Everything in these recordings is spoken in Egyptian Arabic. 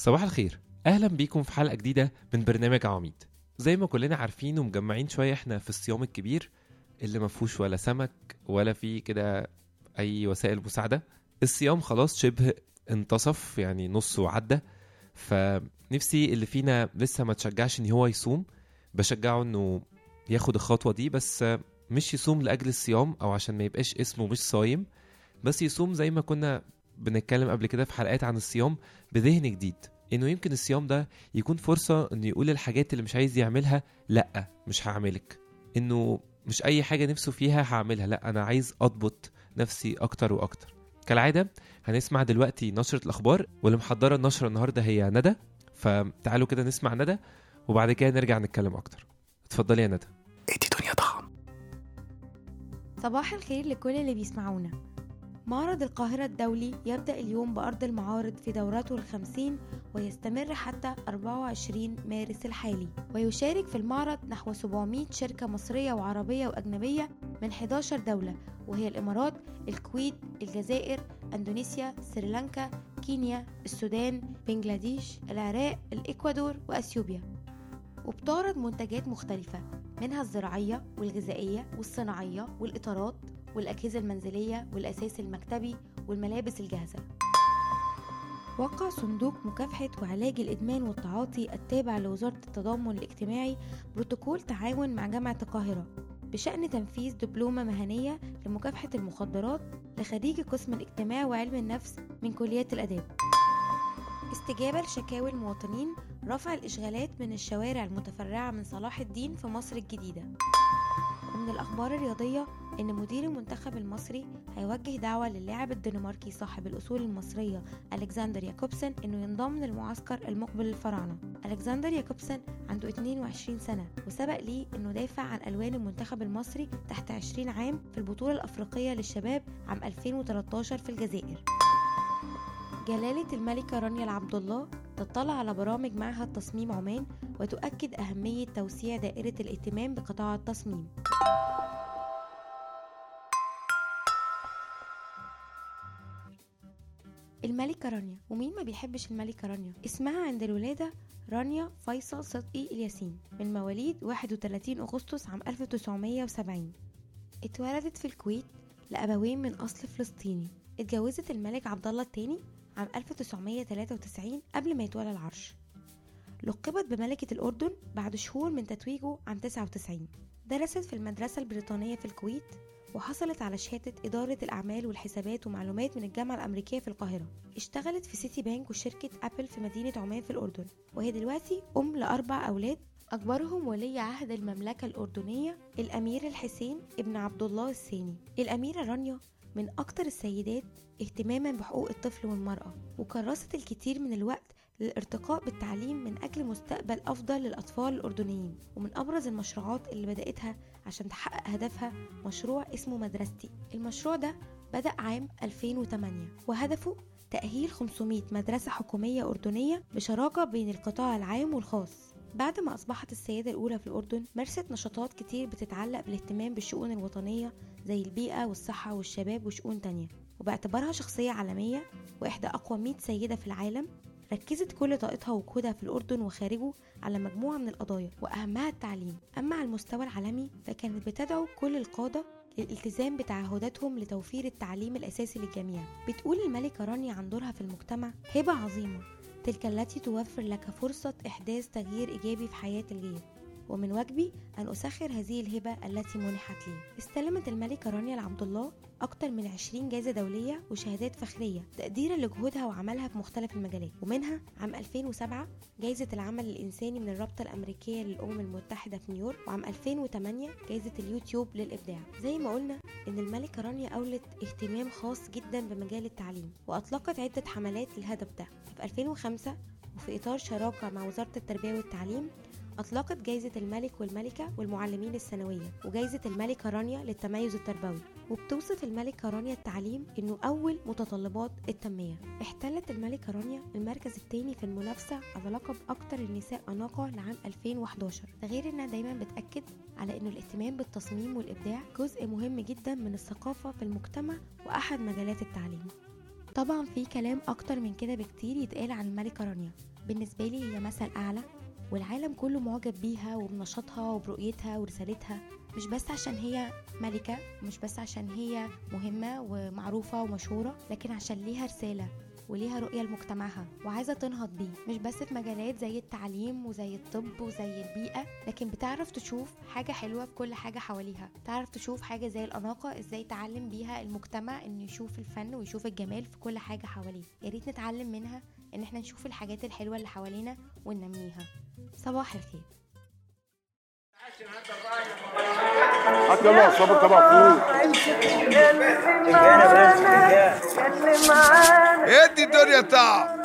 صباح الخير اهلا بيكم في حلقه جديده من برنامج عواميد زي ما كلنا عارفين ومجمعين شويه احنا في الصيام الكبير اللي ما فيهوش ولا سمك ولا فيه كده اي وسائل مساعده الصيام خلاص شبه انتصف يعني نص وعدى فنفسي اللي فينا لسه ما تشجعش ان هو يصوم بشجعه انه ياخد الخطوه دي بس مش يصوم لاجل الصيام او عشان ما يبقاش اسمه مش صايم بس يصوم زي ما كنا بنتكلم قبل كده في حلقات عن الصيام بذهن جديد انه يمكن الصيام ده يكون فرصه انه يقول الحاجات اللي مش عايز يعملها لا مش هعملك انه مش اي حاجه نفسه فيها هعملها لا انا عايز اضبط نفسي اكتر واكتر كالعاده هنسمع دلوقتي نشره الاخبار واللي محضره النشره النهارده هي ندى فتعالوا كده نسمع ندى وبعد كده نرجع نتكلم اكتر اتفضلي يا ندى ادي دنيا طعم صباح الخير لكل اللي بيسمعونا معرض القاهرة الدولي يبدأ اليوم بأرض المعارض في دورته الخمسين ويستمر حتى 24 مارس الحالي ويشارك في المعرض نحو 700 شركة مصرية وعربية وأجنبية من 11 دولة وهي الإمارات، الكويت، الجزائر، أندونيسيا، سريلانكا، كينيا، السودان، بنجلاديش، العراق، الإكوادور وأثيوبيا وبتعرض منتجات مختلفة منها الزراعية والغذائية والصناعية والإطارات والأجهزة المنزلية والأساس المكتبي والملابس الجاهزة وقع صندوق مكافحة وعلاج الإدمان والتعاطي التابع لوزارة التضامن الاجتماعي بروتوكول تعاون مع جامعة القاهرة بشأن تنفيذ دبلومة مهنية لمكافحة المخدرات لخريج قسم الاجتماع وعلم النفس من كليات الآداب استجابة لشكاوي المواطنين رفع الإشغالات من الشوارع المتفرعة من صلاح الدين في مصر الجديدة ومن الأخبار الرياضية إن مدير المنتخب المصري هيوجه دعوة للاعب الدنماركي صاحب الأصول المصرية ألكسندر ياكوبسن إنه ينضم للمعسكر المقبل للفراعنة ألكسندر ياكوبسن عنده 22 سنة وسبق ليه إنه دافع عن ألوان المنتخب المصري تحت 20 عام في البطولة الأفريقية للشباب عام 2013 في الجزائر جلالة الملكة رانيا العبد الله تطلع على برامج معهد تصميم عمان وتؤكد أهمية توسيع دائرة الاهتمام بقطاع التصميم الملكة رانيا ومين ما بيحبش الملكة رانيا اسمها عند الولادة رانيا فيصل صدقي الياسين من مواليد 31 أغسطس عام 1970 اتولدت في الكويت لأبوين من أصل فلسطيني اتجوزت الملك عبد الله الثاني عام 1993 قبل ما يتولى العرش لقبت بملكة الأردن بعد شهور من تتويجه عام 99 درست في المدرسة البريطانية في الكويت وحصلت على شهادة إدارة الأعمال والحسابات ومعلومات من الجامعة الأمريكية في القاهرة اشتغلت في سيتي بانك وشركة أبل في مدينة عمان في الأردن وهي دلوقتي أم لأربع أولاد أكبرهم ولي عهد المملكة الأردنية الأمير الحسين ابن عبد الله الثاني الأميرة رانيا من أكتر السيدات اهتماما بحقوق الطفل والمرأة وكرست الكثير من الوقت للارتقاء بالتعليم من أجل مستقبل أفضل للأطفال الأردنيين ومن أبرز المشروعات اللي بدأتها عشان تحقق هدفها مشروع اسمه مدرستي المشروع ده بدأ عام 2008 وهدفه تأهيل 500 مدرسة حكومية أردنية بشراكة بين القطاع العام والخاص بعد ما أصبحت السيدة الأولى في الأردن مارست نشاطات كتير بتتعلق بالاهتمام بالشؤون الوطنية زي البيئة والصحة والشباب وشؤون تانية وباعتبارها شخصية عالمية وإحدى أقوى 100 سيدة في العالم ركزت كل طاقتها وجهودها في الأردن وخارجه على مجموعة من القضايا وأهمها التعليم أما على المستوى العالمي فكانت بتدعو كل القادة للالتزام بتعهداتهم لتوفير التعليم الأساسي للجميع بتقول الملكة رانيا عن دورها في المجتمع هبة عظيمة تلك التي توفر لك فرصة إحداث تغيير إيجابي في حياة الغير ومن واجبي أن أسخر هذه الهبة التي منحت لي استلمت الملكة رانيا العبد الله أكثر من 20 جائزة دولية وشهادات فخرية تقديرا لجهودها وعملها في مختلف المجالات ومنها عام 2007 جائزة العمل الإنساني من الرابطة الأمريكية للأمم المتحدة في نيويورك وعام 2008 جائزة اليوتيوب للإبداع زي ما قلنا إن الملكة رانيا أولت اهتمام خاص جدا بمجال التعليم وأطلقت عدة حملات للهدف ده في 2005 وفي إطار شراكة مع وزارة التربية والتعليم أطلقت جائزة الملك والملكة والمعلمين السنوية وجائزة الملكة رانيا للتميز التربوي وبتوصف الملكة رانيا التعليم إنه أول متطلبات التنمية احتلت الملكة رانيا المركز الثاني في المنافسة على لقب أكثر النساء أناقة لعام 2011 ده غير إنها دايما بتأكد على إنه الاهتمام بالتصميم والإبداع جزء مهم جدا من الثقافة في المجتمع وأحد مجالات التعليم طبعا في كلام أكتر من كده بكتير يتقال عن الملكة رانيا بالنسبة لي هي مثل أعلى والعالم كله معجب بيها وبنشاطها وبرؤيتها ورسالتها مش بس عشان هي ملكة مش بس عشان هي مهمة ومعروفة ومشهورة لكن عشان ليها رسالة وليها رؤية لمجتمعها وعايزة تنهض بيه مش بس في مجالات زي التعليم وزي الطب وزي البيئة لكن بتعرف تشوف حاجة حلوة في كل حاجة حواليها تعرف تشوف حاجة زي الأناقة ازاي تعلم بيها المجتمع انه يشوف الفن ويشوف الجمال في كل حاجة حواليه يا ريت نتعلم منها ان احنا نشوف الحاجات الحلوة اللي حوالينا وننميها صباح الخير هات يلا صابر طبق فول ادي الدنيا طعم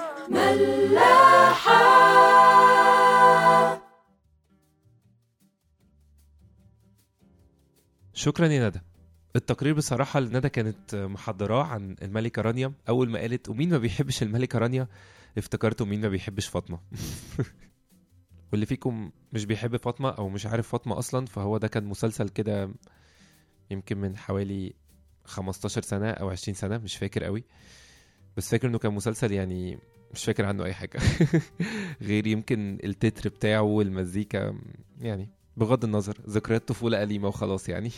شكرا يا ندى التقرير بصراحة اللي ندى كانت محضراه عن الملكة رانيا أول ما قالت ومين ما بيحبش الملكة رانيا افتكرت ومين ما بيحبش فاطمة واللي فيكم مش بيحب فاطمة أو مش عارف فاطمة أصلا فهو ده كان مسلسل كده يمكن من حوالي 15 سنة أو 20 سنة مش فاكر قوي بس فاكر إنه كان مسلسل يعني مش فاكر عنه أي حاجة غير يمكن التتر بتاعه والمزيكا يعني بغض النظر ذكريات طفولة أليمة وخلاص يعني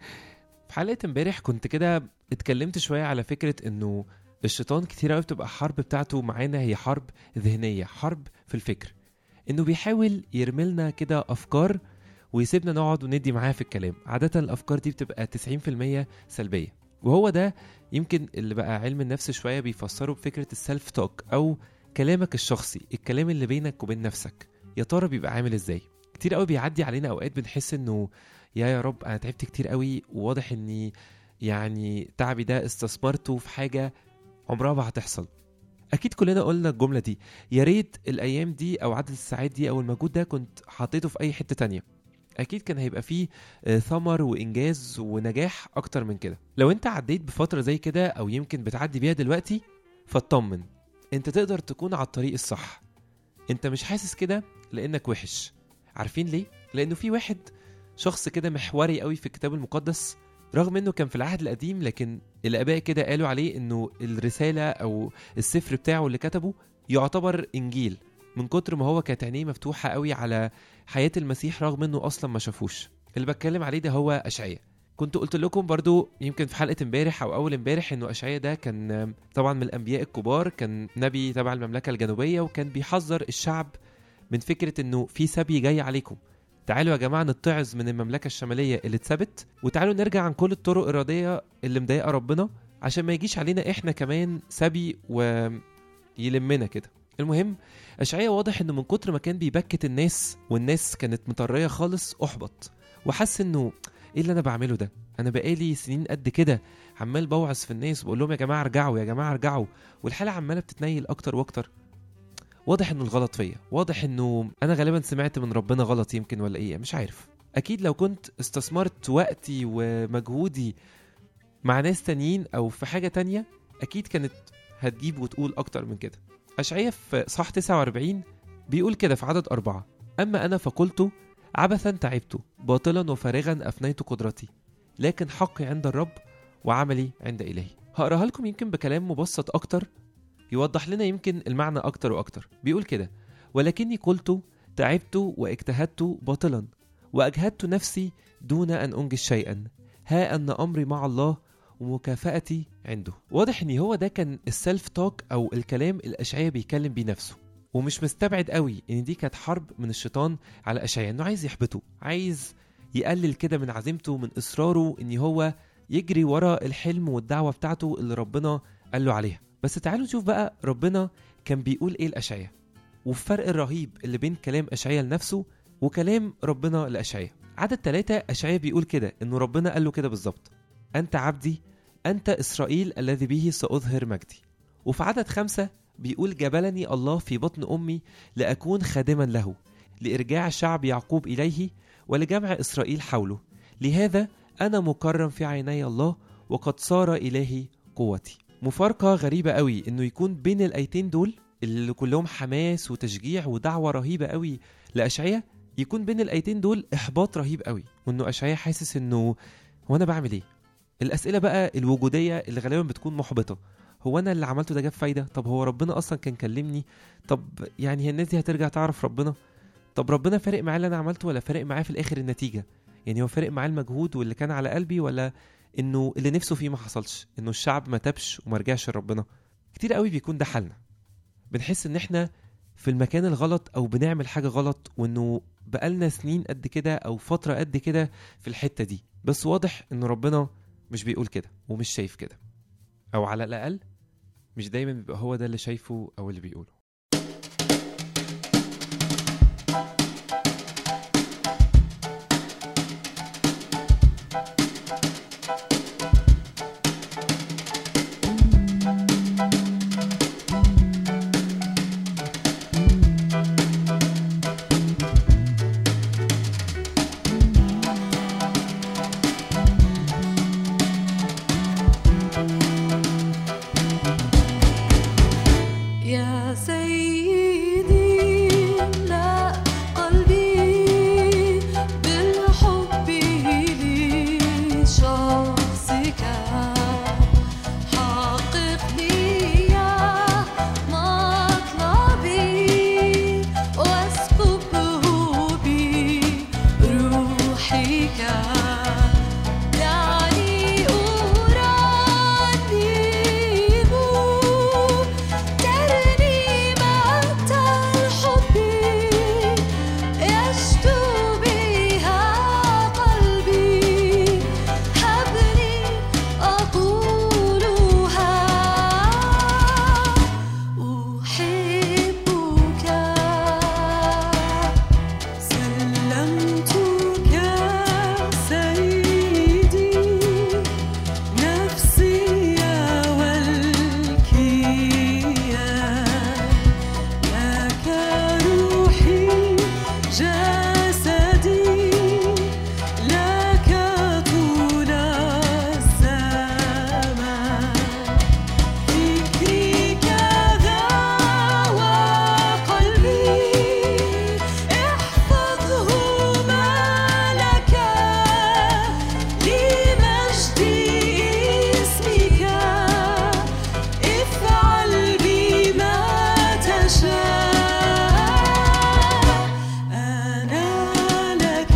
في حلقة امبارح كنت كده اتكلمت شوية على فكرة انه الشيطان كتير قوي بتبقى الحرب بتاعته معانا هي حرب ذهنية حرب في الفكر انه بيحاول يرملنا كده افكار ويسيبنا نقعد وندي معاه في الكلام عادة الافكار دي بتبقى 90% سلبية وهو ده يمكن اللي بقى علم النفس شوية بيفسره بفكرة السلف توك او كلامك الشخصي الكلام اللي بينك وبين نفسك يا ترى بيبقى عامل ازاي كتير قوي بيعدي علينا اوقات بنحس انه يا يا رب انا تعبت كتير قوي وواضح اني يعني تعبي ده استثمرته في حاجه عمرها ما هتحصل اكيد كلنا قلنا الجمله دي يا ريت الايام دي او عدد الساعات دي او المجهود ده كنت حطيته في اي حته تانية اكيد كان هيبقى فيه آه، ثمر وانجاز ونجاح اكتر من كده لو انت عديت بفتره زي كده او يمكن بتعدي بيها دلوقتي فاطمن انت تقدر تكون على الطريق الصح انت مش حاسس كده لانك وحش عارفين ليه لانه في واحد شخص كده محوري قوي في الكتاب المقدس رغم انه كان في العهد القديم لكن الاباء كده قالوا عليه انه الرساله او السفر بتاعه اللي كتبه يعتبر انجيل من كتر ما هو كانت عينيه مفتوحه قوي على حياه المسيح رغم انه اصلا ما شافوش اللي بتكلم عليه ده هو اشعياء كنت قلت لكم برضو يمكن في حلقه امبارح او اول امبارح انه اشعياء ده كان طبعا من الانبياء الكبار كان نبي تبع المملكه الجنوبيه وكان بيحذر الشعب من فكره انه في سبي جاي عليكم تعالوا يا جماعه نتعظ من المملكه الشماليه اللي اتثبت وتعالوا نرجع عن كل الطرق الرياضيه اللي مضايقه ربنا عشان ما يجيش علينا احنا كمان سبي ويلمنا كده المهم اشعياء واضح انه من كتر ما كان بيبكت الناس والناس كانت مطريه خالص احبط وحس انه ايه اللي انا بعمله ده انا بقالي سنين قد كده عمال بوعظ في الناس وبقول لهم يا جماعه ارجعوا يا جماعه ارجعوا والحاله عماله بتتنيل اكتر واكتر واضح انه الغلط فيا واضح انه انا غالبا سمعت من ربنا غلط يمكن ولا ايه مش عارف اكيد لو كنت استثمرت وقتي ومجهودي مع ناس تانيين او في حاجه تانية اكيد كانت هتجيب وتقول اكتر من كده اشعياء في صح 49 بيقول كده في عدد أربعة أما أنا فقلت عبثا تعبت باطلا وفارغا أفنيت قدرتي لكن حقي عند الرب وعملي عند إلهي هقراها لكم يمكن بكلام مبسط أكتر يوضح لنا يمكن المعنى أكتر وأكتر بيقول كده ولكني قلت تعبت واجتهدت باطلا وأجهدت نفسي دون أن أنجز شيئا ها أن أمري مع الله ومكافأتي عنده واضح ان هو ده كان السيلف توك او الكلام الاشعياء بيكلم بيه نفسه ومش مستبعد قوي ان دي كانت حرب من الشيطان على اشعياء انه عايز يحبطه عايز يقلل كده من عزيمته من اصراره ان هو يجري ورا الحلم والدعوه بتاعته اللي ربنا قال له عليها بس تعالوا نشوف بقى ربنا كان بيقول ايه لاشعياء والفرق الرهيب اللي بين كلام اشعياء لنفسه وكلام ربنا لاشعياء عدد ثلاثة أشعياء بيقول كده إنه ربنا قال له كده بالظبط أنت عبدي أنت إسرائيل الذي به سأظهر مجدي وفي عدد خمسة بيقول جبلني الله في بطن أمي لأكون خادما له لإرجاع شعب يعقوب إليه ولجمع إسرائيل حوله لهذا أنا مكرم في عيني الله وقد صار إلهي قوتي مفارقة غريبة قوي إنه يكون بين الآيتين دول اللي كلهم حماس وتشجيع ودعوة رهيبة قوي لأشعية يكون بين الآيتين دول إحباط رهيب قوي وإنه أشعية حاسس إنه هو أنا بعمل إيه الأسئلة بقى الوجودية اللي غالبا بتكون محبطة هو انا اللي عملته ده جاب فايده طب هو ربنا اصلا كان كلمني طب يعني هي الناس دي هترجع تعرف ربنا طب ربنا فارق معاه اللي انا عملته ولا فارق معاه في الاخر النتيجه يعني هو فارق معاه المجهود واللي كان على قلبي ولا انه اللي نفسه فيه ما حصلش انه الشعب ما تبش وما رجعش لربنا كتير قوي بيكون ده حالنا بنحس ان احنا في المكان الغلط او بنعمل حاجه غلط وانه بقالنا سنين قد كده او فتره قد كده في الحته دي بس واضح ان ربنا مش بيقول كده ومش شايف كده او على الاقل مش دايما بيبقى هو ده اللي شايفه او اللي بيقوله يا سيدي املأ قلبي بالحب لشخصك حققني يا مطلبي واسكبه بروحك دعني أرنم ترنيمة الحب يشدو بها قلبي هبني أقولها أحبك سلمتك سيدي نفسي والكيان لك روحي جسدي لك طول الزمان فكري كذا وقلبي احفظهما لك لمجد اسمك افعل بما تشاء أنا لك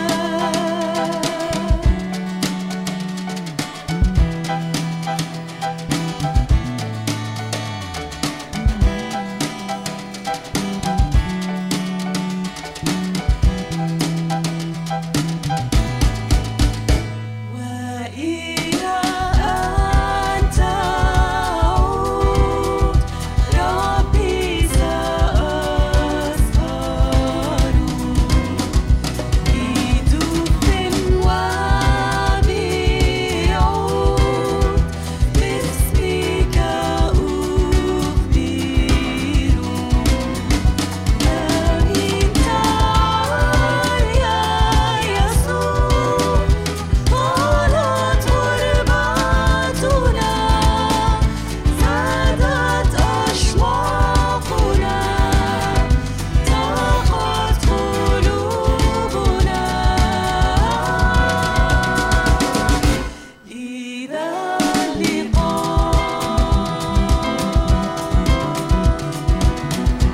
وإلى أن تعود ربي سأسهر بدف وبعود باسمك أخبر آمين تعال يا يسوع طالت غربتنا زادت أشواقنا ضاقت قلوبنا إذا اللقاء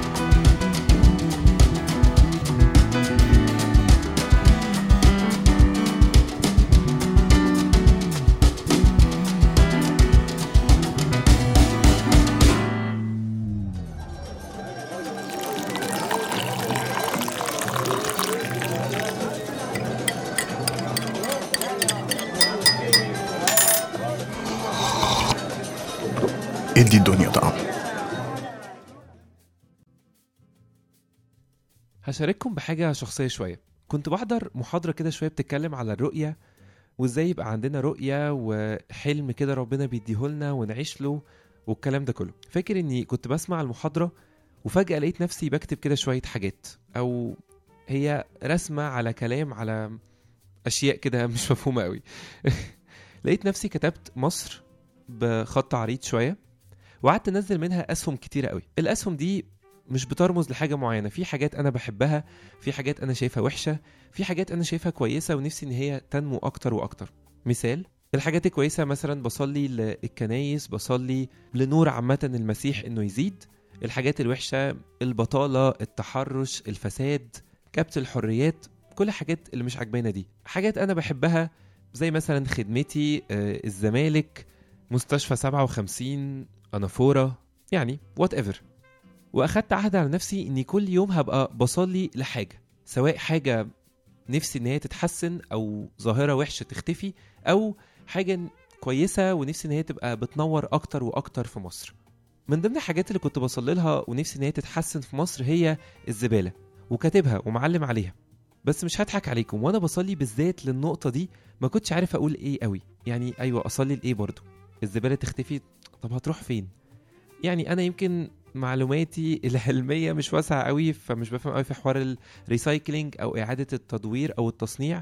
ادي الدنيا طعم هشارككم بحاجة شخصية شوية كنت بحضر محاضرة كده شوية بتتكلم على الرؤية وازاي يبقى عندنا رؤية وحلم كده ربنا بيديهولنا ونعيش له والكلام ده كله فاكر اني كنت بسمع المحاضرة وفجأة لقيت نفسي بكتب كده شوية حاجات او هي رسمة على كلام على اشياء كده مش مفهومة قوي لقيت نفسي كتبت مصر بخط عريض شوية وقعدت انزل منها اسهم كتيرة قوي الاسهم دي مش بترمز لحاجة معينة في حاجات أنا بحبها في حاجات أنا شايفها وحشة في حاجات أنا شايفها كويسة ونفسي إن هي تنمو أكتر وأكتر مثال الحاجات الكويسة مثلا بصلي للكنايس بصلي لنور عامة المسيح انه يزيد الحاجات الوحشة البطالة التحرش الفساد كبت الحريات كل الحاجات اللي مش عجبانة دي حاجات انا بحبها زي مثلا خدمتي آه، الزمالك مستشفى 57 انافورا يعني وات ايفر واخدت عهد على نفسي اني كل يوم هبقى بصلي لحاجه سواء حاجه نفسي ان هي تتحسن او ظاهره وحشه تختفي او حاجه كويسه ونفسي ان هي تبقى بتنور اكتر واكتر في مصر من ضمن الحاجات اللي كنت بصلي لها ونفسي ان هي تتحسن في مصر هي الزباله وكاتبها ومعلم عليها بس مش هضحك عليكم وانا بصلي بالذات للنقطه دي ما كنتش عارف اقول ايه قوي يعني ايوه اصلي لايه برضو الزباله تختفي طب هتروح فين يعني انا يمكن معلوماتي العلميه مش واسعه قوي فمش بفهم قوي في حوار الريسايكلينج او اعاده التدوير او التصنيع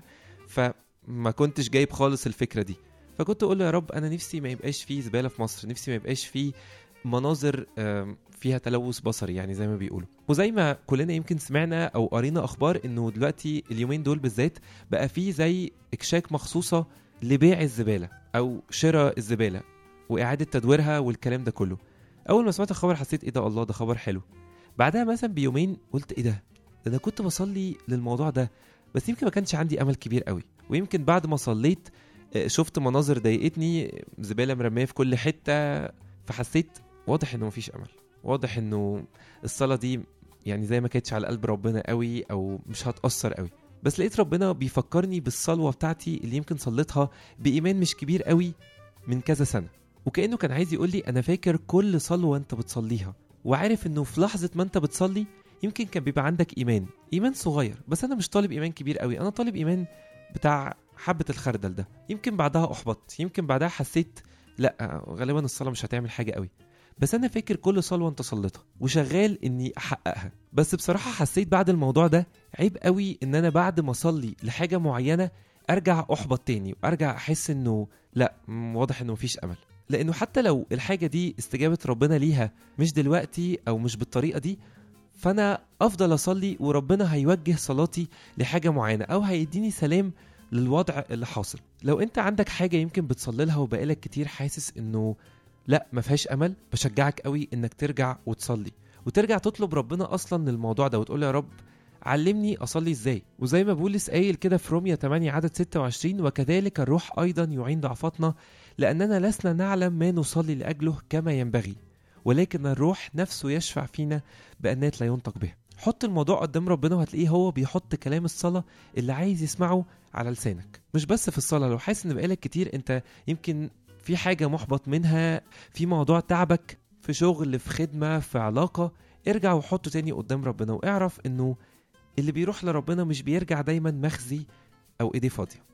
فما كنتش جايب خالص الفكره دي فكنت اقول له يا رب انا نفسي ما يبقاش فيه زباله في مصر نفسي ما يبقاش فيه مناظر آم، فيها تلوث بصري يعني زي ما بيقولوا وزي ما كلنا يمكن سمعنا او قرينا اخبار انه دلوقتي اليومين دول بالذات بقى فيه زي اكشاك مخصوصه لبيع الزباله او شراء الزباله واعاده تدويرها والكلام ده كله اول ما سمعت الخبر حسيت ايه ده الله ده خبر حلو بعدها مثلا بيومين قلت ايه ده ده انا كنت بصلي للموضوع ده بس يمكن ما كانش عندي امل كبير قوي ويمكن بعد ما صليت آه، شفت مناظر ضايقتني زباله مرميه في كل حته فحسيت واضح انه مفيش امل واضح انه الصلاه دي يعني زي ما كانتش على قلب ربنا قوي او مش هتاثر قوي بس لقيت ربنا بيفكرني بالصلوه بتاعتي اللي يمكن صليتها بايمان مش كبير قوي من كذا سنه وكانه كان عايز يقول لي انا فاكر كل صلوه انت بتصليها وعارف انه في لحظه ما انت بتصلي يمكن كان بيبقى عندك ايمان ايمان صغير بس انا مش طالب ايمان كبير قوي انا طالب ايمان بتاع حبه الخردل ده يمكن بعدها احبطت يمكن بعدها حسيت لا غالبا الصلاه مش هتعمل حاجه قوي بس انا فاكر كل صلوه انت صليتها وشغال اني احققها بس بصراحه حسيت بعد الموضوع ده عيب قوي ان انا بعد ما اصلي لحاجه معينه ارجع احبط تاني وارجع احس انه لا م- واضح انه مفيش امل لانه حتى لو الحاجه دي استجابه ربنا ليها مش دلوقتي او مش بالطريقه دي فانا افضل اصلي وربنا هيوجه صلاتي لحاجه معينه او هيديني سلام للوضع اللي حاصل لو انت عندك حاجه يمكن بتصلي لها وبقالك كتير حاسس انه لا ما فيهاش امل بشجعك قوي انك ترجع وتصلي وترجع تطلب ربنا اصلا للموضوع ده وتقول له يا رب علمني اصلي ازاي وزي ما بولس قايل كده في روميا 8 عدد 26 وكذلك الروح ايضا يعين ضعفاتنا لاننا لسنا نعلم ما نصلي لاجله كما ينبغي ولكن الروح نفسه يشفع فينا بانات لا ينطق بها حط الموضوع قدام ربنا وهتلاقيه هو بيحط كلام الصلاة اللي عايز يسمعه على لسانك مش بس في الصلاة لو حاسس ان بقالك كتير انت يمكن في حاجة محبط منها في موضوع تعبك في شغل في خدمة في علاقة ارجع وحطه تاني قدام ربنا واعرف انه اللي بيروح لربنا مش بيرجع دايما مخزي او ايديه فاضية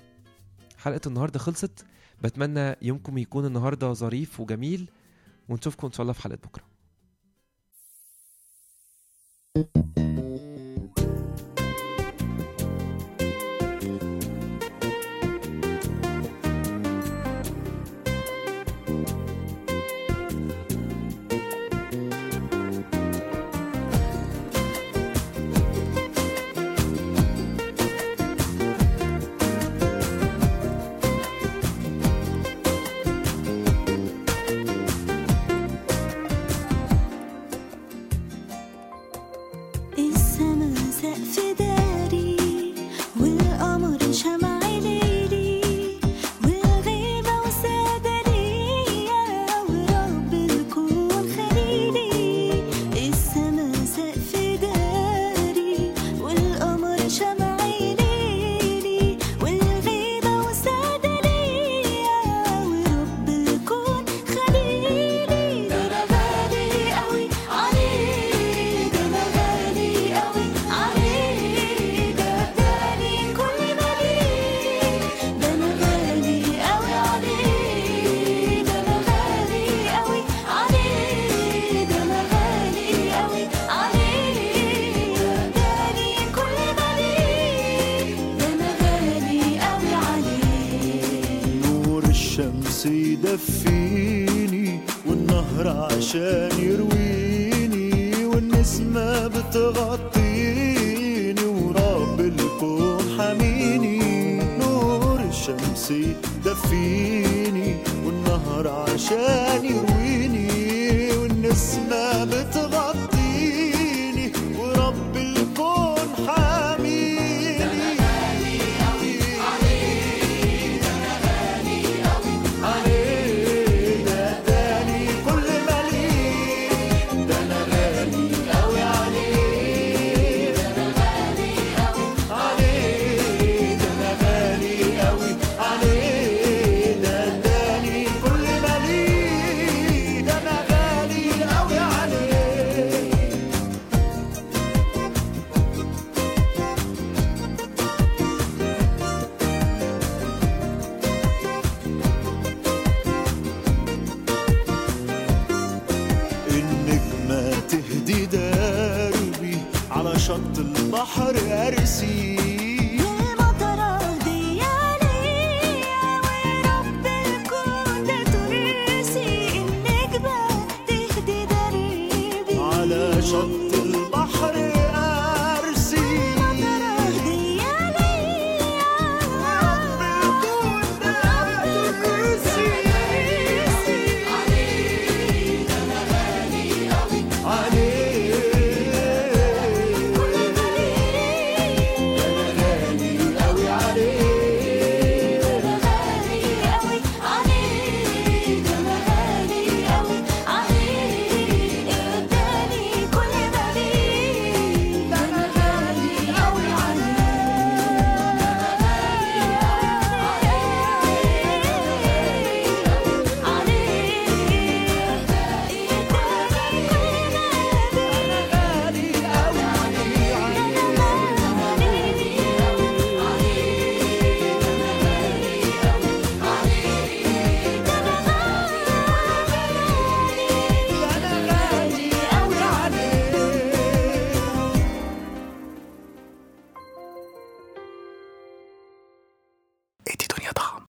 حلقة النهاردة خلصت بتمنى يومكم يكون النهاردة ظريف وجميل ونشوفكم ان شاء الله في حلقة بكرة السما سقف داري والقمر شمع ليلي والغيمة وسادة ليا ورب الكون خليلي السما سقف داري والقمر شمع ليلي والغيمة وسادة ليا ورب الكون خليلي ده أنا غالي قوي عليه ده أنا غالي قوي عليه ده اداني كل ما ليه ده أنا غالي قوي عليه ده أنا غالي قوي عليه ده أنا غالي قوي عليه ده اداني كل ما ليه ده أنا غالي قوي عليه نور الشمس يدفيني والنهر عشان يرويني والنسمة بتغطيني ورب الكون حميني نور الشمس الشمس يدفيني والنهر عشان يرويني والنسمة بتغطيني ورب الكون حاميني عليه ده تاني كل مليء ده انا غالي قوي عليه عليه ده انا غالي قوي عليه ده تاني كل مليء ده انا غالي قوي عليه النجمة تهدي دربي على شط البحر أرسي المطرة دي عليا ورب الكون ده ترسي النجمة تهدي دربي على شط